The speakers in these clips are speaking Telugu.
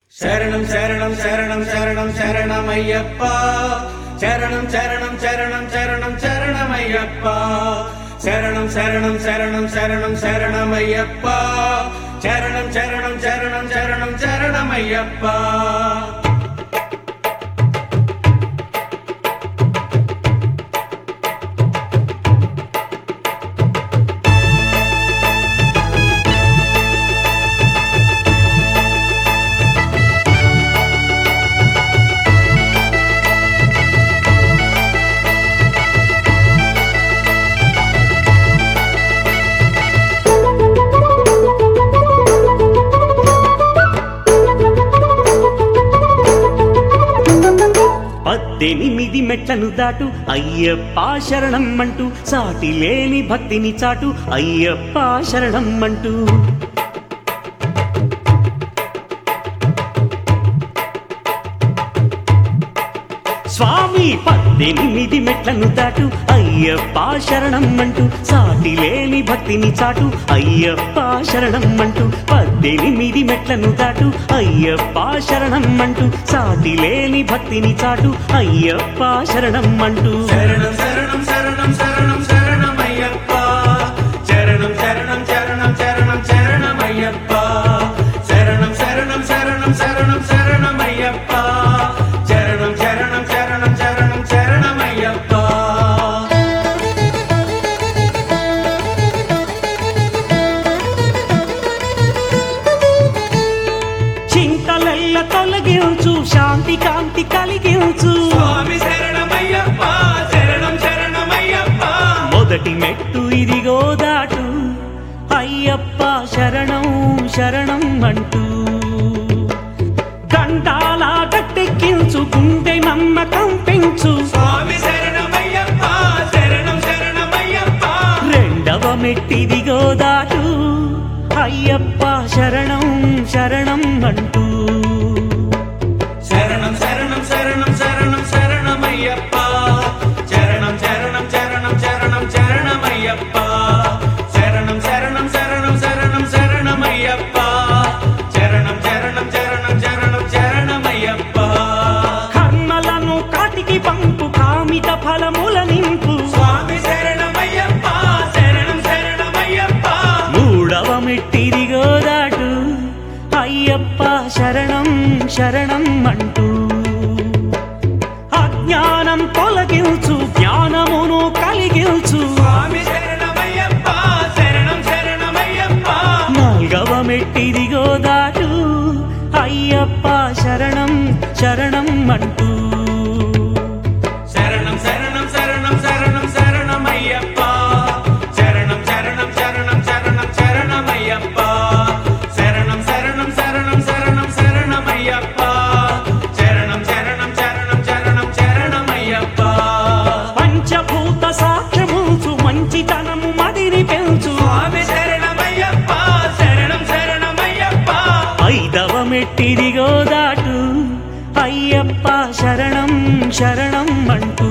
శరణం శరణం శరణం శరణం శరణమయ్యప్ప శరణం శరణం శరణం శరణం శరణమయ్యప్ప శరణం శరణం శరణం శరణం శరణమయ్యప్ప శరణం శరణం శరణం శరణం శరణమయ్యప్ప పద్దెనిమిది మెట్లను దాటు అయ్యప్ప శరణం అంటూ సాటి లేని భక్తిని చాటు అయ్యప్ప శరణం అంటూ స్వామి పద్దెనిమిది మెట్లను దాటు అయ్యప్ప శరణం అంటూ సాటి లేని భక్తిని చాటు అయ్యప్ప శరణం అంటూ పద్దెనిమిది మెట్లను దాటు అయ్యప్ప శరణం అంటూ సాటి లేని భక్తిని చాటు అయ్యప్ప శరణం అంటూ శరణం శరణం శరణం శరణం శరణమయ్యప్ప శరణం శరణం శరణం శరణం శరణమయ్యప్ప శరణం శరణం శరణం శరణం శరణమయ్యప్ప శరణం శరణం శరణం శరణం శరణమయ్యప్ప చింతలెల్ల తొలగించు శాంతి కాంతి కలిగించు స్వామి శరణమయ్యప్ప శరణం శరణమయ్యప్ప మొదటి మెట్టు ఇదిగో దాటు అయ్యప్ప శరణం శరణం అంటూ గంటాల గట్టెక్కించు గుండె నమ్మకం పెంచు స్వామి శరణమయ్యప్ప శరణం శరణమయ్యప్ప రెండవ మెట్టిదిగో దాటు అయ్యప్ప శరణం శరణం అంటూ శరణం శరణం శరణం శరణం శరణమయ్యప్ప శరణం శరణం శరణం శరణం శరణమయ్యప్ప శరణం శరణం శరణం శరణం శరణమయ్యప్ప శరణం శరణం శరణం శరణం శరణమయ్యప్ప కర్మలను కాటికి పంపు కామిత ఫలముల నింపు స్వామి శరణమయ్యప్ప శరణం శరణమయ్యప్ప మూడవ మెట్టిదిగో దాటు అయ్యప్ప శరణం శరణం అంటూ అజ్ఞానం తొలగించు జ్ఞానమును కలిగించు స్వామి శరణమయ్యప్ప శరణం శరణమయ్యప్ప నాల్గవ మెట్టిదిగో దాటు అయ్యప్ప శరణం శరణం అంటూ శరణం శరణం శరణం శరణం శరణమయ్యప్ప శరణం శరణం శరణం శరణం శరణమయ్యప్ప శరణం శరణం శరణం శరణం శరణమయ్యప్ప శరణం శరణం శరణం శరణం శరణమయ్యప్ప పంచభూత సాక్ష్యముంచు మంచితనము మదిని పెంచు స్వామి శరణమయ్యప్ప శరణం శరణమయ్యప్ప ఐదవ మెట్టిదిగో దాటు అయ్యప్ప శరణం శరణం అంటూ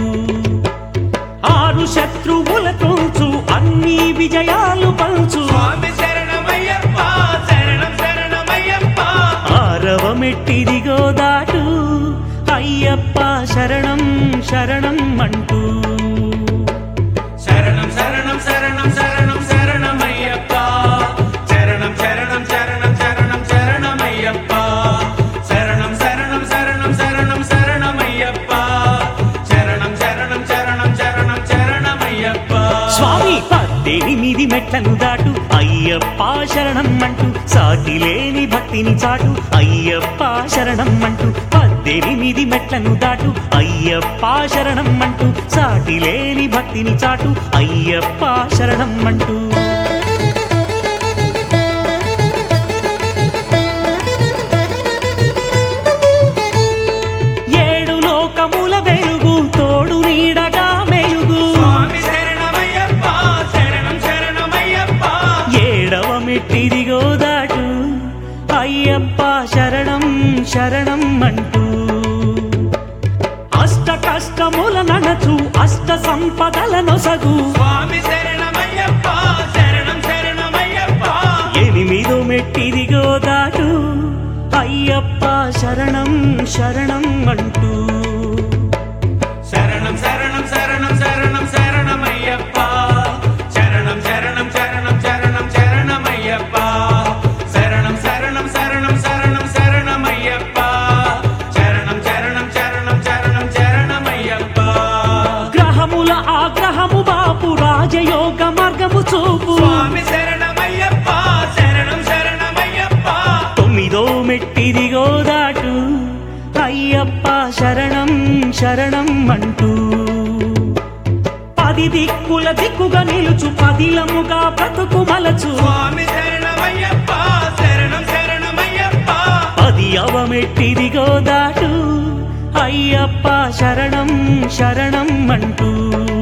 ఆరు శత్రువుల తోచు అన్ని విజయాలు పంచు స్వామి శరణమయ్యప్ప శరణం శరణమయ్యప్ప ఆరవ మెట్టిదిగో దాటు అయ్యప్ప శరణం శరణం అంటూ శరణం శరణం శరణం శరణం శరణమయ్యప్ప శరణం శరణం శరణం శరణం శరణమయ్యప్ప శరణం శరణం శరణం శరణం శరణమయ్యప్ప శరణం శరణం శరణం శరణం శరణమయ్యప్ప స్వామి పద్దెనిమిది మెట్లను దాటు అయ్యప్ప శరణం అంటూ సాటి లేని భక్తిని చాటు అయ్యప్ప శరణం అంటూ పద్దెనిమిది మెట్లను దాటు అయ్యప్ప శరణం అంటూ సాటి లేని భక్తిని చాటు అయ్యప్ప శరణం అంటూ ఏడు లోకముల వెలుగు తోడు నీడగా మెలుగు స్వామి శరణమయ్యప్ప శరణం శరణమయ్యప్ప ఏడవ మెట్టిదిగో దాటు అయ్యప్ప శరణం శరణం అంటూ అష్ట కష్టముల నడచు అష్ట సంపదల నొసగు స్వామి శరణమయ్యప్ప శరణం శరణమయ్యప్ప ఎనిమిదో మెట్టిదిగో దాటు అయ్యప్ప శరణం శరణం అంటూ శరణం శరణం శరణం శరణం శరణమయ్యప్ప శరణం శరణం శరణం శరణం శరణమయ్యప్ప శరణం శరణం శరణం శరణం శరణమయ్యప్ప శరణం శరణం శరణం శరణం శరణమయ్యప్ప గ్రహముల ఆగ్రహము బాపు రాజయోగ మార్గము చూపు స్వామి శరణమయ్యప్ప శరణం శరణమయ్యప్ప తొమ్మిదో మెట్టిదిగో దాటు అయ్యప్ప శరణం శరణం అంటూ పది దిక్కుల దిక్కుగా నిలుచు పదిలముగా బ్రతుకు మలచు స్వామి శరణమయ్యప్ప శరణం శరణమయ్యప్ప పది అవమెట్టిదిగో దాటు అయ్యప్ప శరణం శరణం అంటూ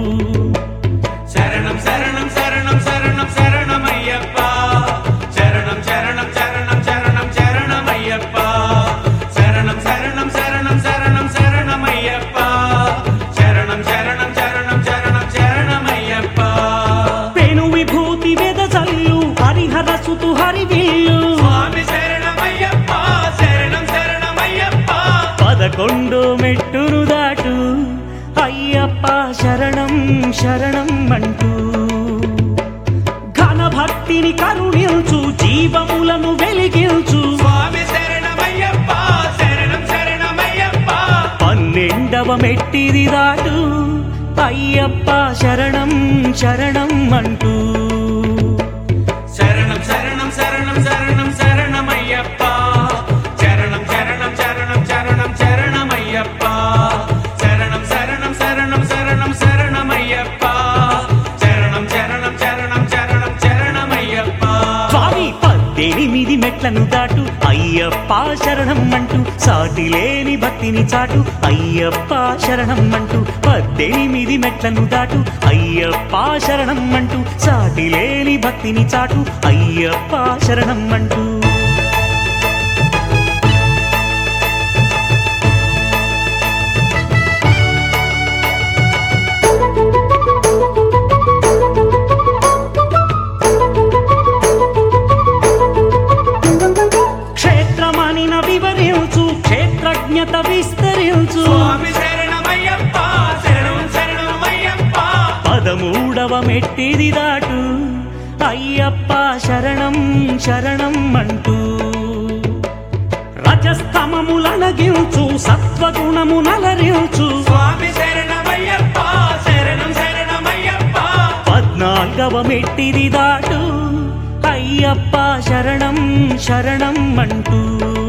శరణం శరణం శరణం శరణం శరణమయ్యప్ప శరణం శరణం శరణం శరణం శరణమయ్యప్ప శరణం శరణం శరణం శరణం శరణమయ్యప్ప శరణం శరణం శరణం శరణం శరణమయ్యప్ప పెను విభూతి వెదజల్లు హరిహర సుతు హరివిల్లు స్వామి శరణమయ్యప్ప శరణం శరణమయ్యప్ప పదకొండో మెట్టును దాటు అయ్యప్ప శరణం శరణం అంటూ ఘన భక్తిని కరుణించు జీవములను వెలిగించు స్వామి శరణమయ్యప్ప శరణం శరణమయ్యప్ప పన్నెండవ మెట్టిది దాటు అయ్యప్ప శరణం శరణం అంటూ శరణం శరణం శరణం శరణం శరణమయ్యప్ప శరణం శరణం శరణం శరణం శరణమయ్యప్ప శరణం శరణం శరణం శరణం శరణమయ్యప్ప శరణం శరణం శరణం శరణం శరణమయ్యప్ప స్వామి పద్దెనిమిది మెట్లను దాటు అయ్యప్ప శరణం అంటూ సాటి లేని భక్తిని చాటు అయ్యప్ప శరణం అంటూ పద్దెనిమిది మెట్లను దాటు అయ్యప్ప శరణం అంటూ సాటి లేని భక్తిని చాటు అయ్యప్ప శరణం అంటూ క్షేత్రమనిన వివరించు క్షేత్రజ్ఞత విస్తరించు స్వామి శరణమయ్యప్ప శరణం శరణమయ్యప్ప పదమూడవ మెట్టిది దాటు అయ్యప్ప శరణం శరణం అంటూ రజస్తమములనగించు సత్వగుణము నలరించు స్వామి శరణమయ్యప్ప శరణం శరణమయ్యప్ప పద్నాల్గవ మెట్టిది దాటు అయ్యప్ప శరణం శరణం అంటూ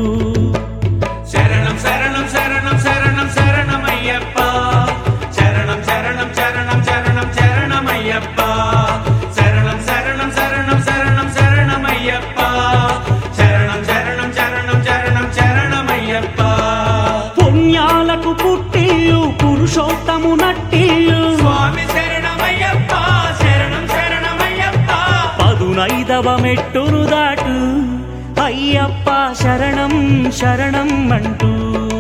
శరణం శరణం శరణం శరణం శరణమయ్యప్ప శరణం శరణం శరణం శరణం శరణమయ్యప్ప శరణం శరణం శరణం శరణం శరణమయ్యప్ప శరణం శరణం శరణం శరణం శరణమయ్యప్ప పుణ్యాలకు పుట్టిల్లు పురుషోత్తము నట్టిల్లు స్వామి శరణమయ్యప్ప శరణం శరణమయ్యప్ప పదునైదవ మెట్టును దాటు అయ్యప్ప శరణం శరణం అంటూ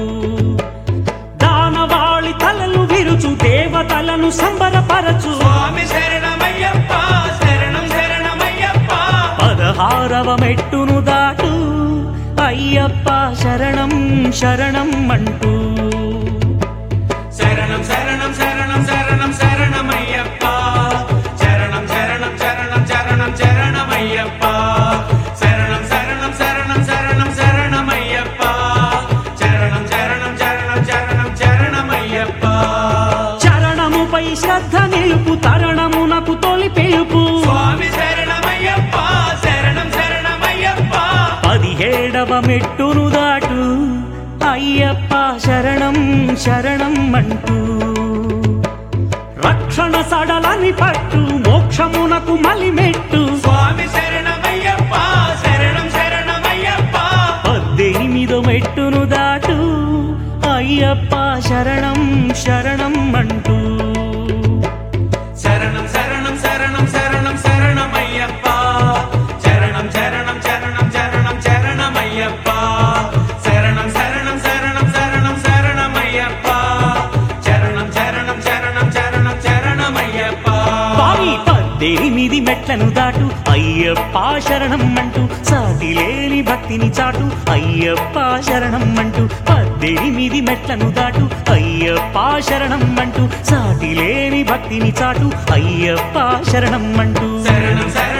దానవాళి తలలు విరుచు దేవతలను సంబరపరచు స్వామి శరణమయ్యప్ప శరణం శరణమయ్యప్ప పదహారవ మెట్టును దాటు అయ్యప్ప శరణం శరణం అంటూ శరణం శరణం శరణం శరణం శరణమయ్యప్ప శరణం శరణం శరణం శరణం శరణమయ్యప్ప శరణం శరణం శరణం శరణం శరణమయ్యప్ప శరణం శరణం శరణం శరణం శరణమయ్యప్ప చరణముపై శ్రద్ధ నిలుపు తరణమునకు తొలి పిలుపు స్వామి శరణమయ్యప్ప శరణం శరణమయ్యప్ప పదిహేడవ మెట్టును దాటు అయ్యప్ప శరణం శరణం అంటూ రక్షణ సడలని పట్టు మోక్షమునకు మలిమెట్టు స్వామి శరణమయ్యప్ప శరణం శరణమయ్యప్ప పద్దెనిమిదో మెట్టును దాటు అయ్యప్ప శరణం శరణం అంటూ శరణం శరణం శరణం శరణం శరణమయ్యప్ప శరణం శరణం శరణం శరణం శరణమయ్యప్ప శరణం శరణం శరణం శరణం శరణమయ్యప్ప శరణం శరణం శరణం శరణం శరణమయ్యప్ప స్వామి పద్దెనిమిది మెట్లను దాటు అయ్యప్ప శరణం అంటూ సాటి సాటి లేని భక్తిని చాటు అయ్యప్ప శరణం అంటూ పద్దెనిమిది మెట్లను దాటు అయ్యప్ప శరణం అంటూ సాటి లేని భక్తిని చాటు అయ్యప్ప శరణం అంటూ శరణం శరణం